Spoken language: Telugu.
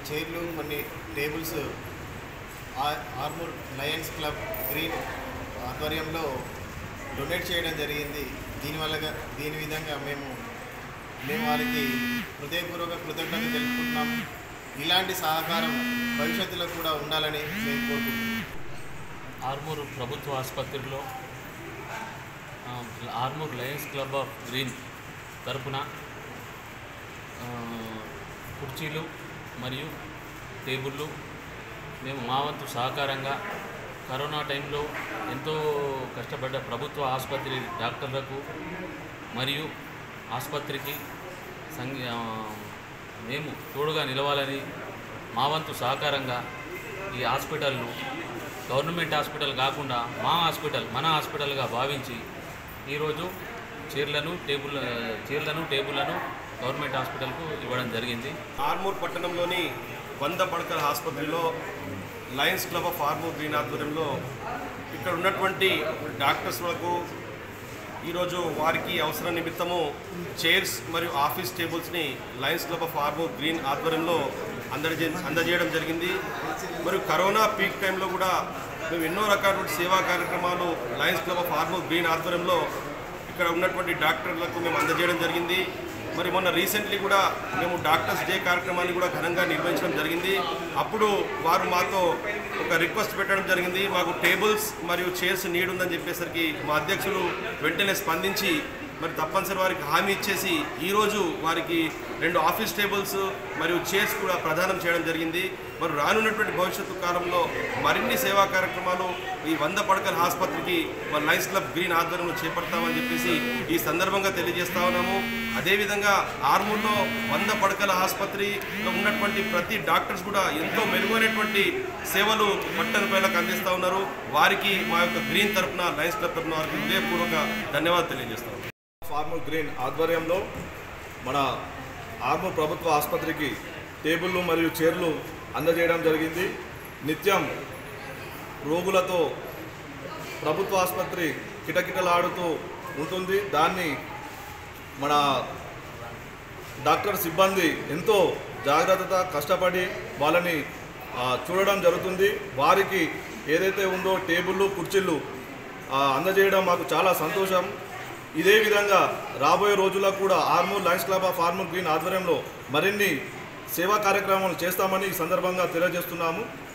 చైర్లు కొన్ని టేబుల్స్ ఆ- ఆర్మూర్ లయన్స్ క్లబ్ గ్రీన్ ఆధ్వర్యంలో డొనేట్ చేయడం జరిగింది దీనివల్ల దీని విధంగా మేము మేము వారికి హృదయపూర్వక కృతజ్ఞత తెలుపుకుంటున్నాము ఇలాంటి సహకారం భవిష్యత్తులో కూడా ఉండాలని మేము కోరుకుంటున్నాం ఆర్మూర్ ప్రభుత్వ ఆసుపత్రిలో ఆ, Armoor lions club of green తరపున ఆ, కుర్చీలు మరియు టేబుళ్ళు మేము మా వంతు సహకారంగా కరోనా టైంలో ఎంతో కష్టపడ్డ ప్రభుత్వ ఆసుపత్రి డాక్టర్లకు మరియు ఆసుపత్రికి సంఘ ఆ, మేము తోడుగా నిలవాలని మా వంతు సహకారంగా ఈ హాస్పిటల్ను గవర్నమెంట్ హాస్పిటల్ కాకుండా మా హాస్పిటల్ మన హాస్పిటల్గా భావించి ఈరోజు చైర్లను టేబుల్ చైర్లను టేబుల్లను గవర్నమెంట్ హాస్పిటల్కు ఇవ్వడం జరిగింది ఆర్మూర్ పట్టణంలోని వంద పడకల ఆసుపత్రిలో lions club of Armoor green ఆధ్వర్యంలో ఇక్కడ ఉన్నటువంటి డాక్టర్స్లకు ఈరోజు వారికి అవసరం నిమిత్తము చైర్స్ మరియు ఆఫీస్ టేబుల్స్ని lions club of Armoor green ఆధ్వర్యంలో అందజే అందజేయడం జరిగింది మరియు కరోనా పీక్ టైంలో కూడా మేము ఎన్నో రకాలైన సేవా కార్యక్రమాలు lions club of Armoor green ఆధ్వర్యంలో ఇక్కడ ఉన్నటువంటి డాక్టర్లకు మేము అందజేయడం జరిగింది మరి మొన్న రీసెంట్లీ కూడా మేము డాక్టర్స్ డే కార్యక్రమాన్ని కూడా ఘనంగా నిర్వహించడం జరిగింది అప్పుడు వారు మాతో ఒక రిక్వెస్ట్ పెట్టడం జరిగింది మాకు టేబుల్స్ మరియు చైర్స్ నీడ్ ఉందని చెప్పేసరికి మా అధ్యక్షులు వెంటనే స్పందించి మరి తప్పనిసరి వారికి హామీ ఇచ్చేసి ఈరోజు వారికి రెండు ఆఫీస్ టేబుల్స్ మరియు చైర్స్ కూడా ప్రదానం చేయడం జరిగింది మరి రానున్నటువంటి భవిష్యత్తు కాలంలో మరిన్ని సేవా కార్యక్రమాలు ఈ వంద పడకల ఆసుపత్రికి మన లయన్స్ క్లబ్ గ్రీన్ ఆధ్వర్యంలో చేపడతామని చెప్పేసి ఈ సందర్భంగా తెలియజేస్తా ఉన్నాము అదేవిధంగా ఆర్మూర్లో వంద పడకల ఆసుపత్రిలో ఉన్నటువంటి ప్రతి డాక్టర్స్ కూడా ఎంతో మెరుగైనటువంటి సేవలు పట్టణ ప్రజలకు అందిస్తూ ఉన్నారు వారికి మా యొక్క గ్రీన్ తరపున లయన్స్ క్లబ్ తరపున వారికి హృదయపూర్వక ధన్యవాదాలు తెలియజేస్తాం ఫార్మర్ గ్రీన్ ఆధ్వర్యంలో మన ఆర్మూర్ ప్రభుత్వ ఆసుపత్రికి టేబుళ్ళు మరియు చైర్లు అందజేయడం జరిగింది నిత్యం రోగులతో ప్రభుత్వ ఆసుపత్రి కిటకిటలాడుతూ ఉంటుంది దాన్ని మన డాక్టర్ సిబ్బంది ఎంతో జాగ్రత్తగా కష్టపడి వాళ్ళని ఆ, చూడడం జరుగుతుంది వారికి ఏదైతే ఉందో టేబుళ్ళు కుర్చీలు ఆ, అందజేయడం మాకు చాలా సంతోషం ఇదే విధంగా రాబోయే రోజుల్లో కూడా Armoor lions club of Armoor green ఆధ్వర్యంలో మరిన్ని సేవా కార్యక్రమాలు చేస్తామని ఈ సందర్భంగా తెలియజేస్తున్నాము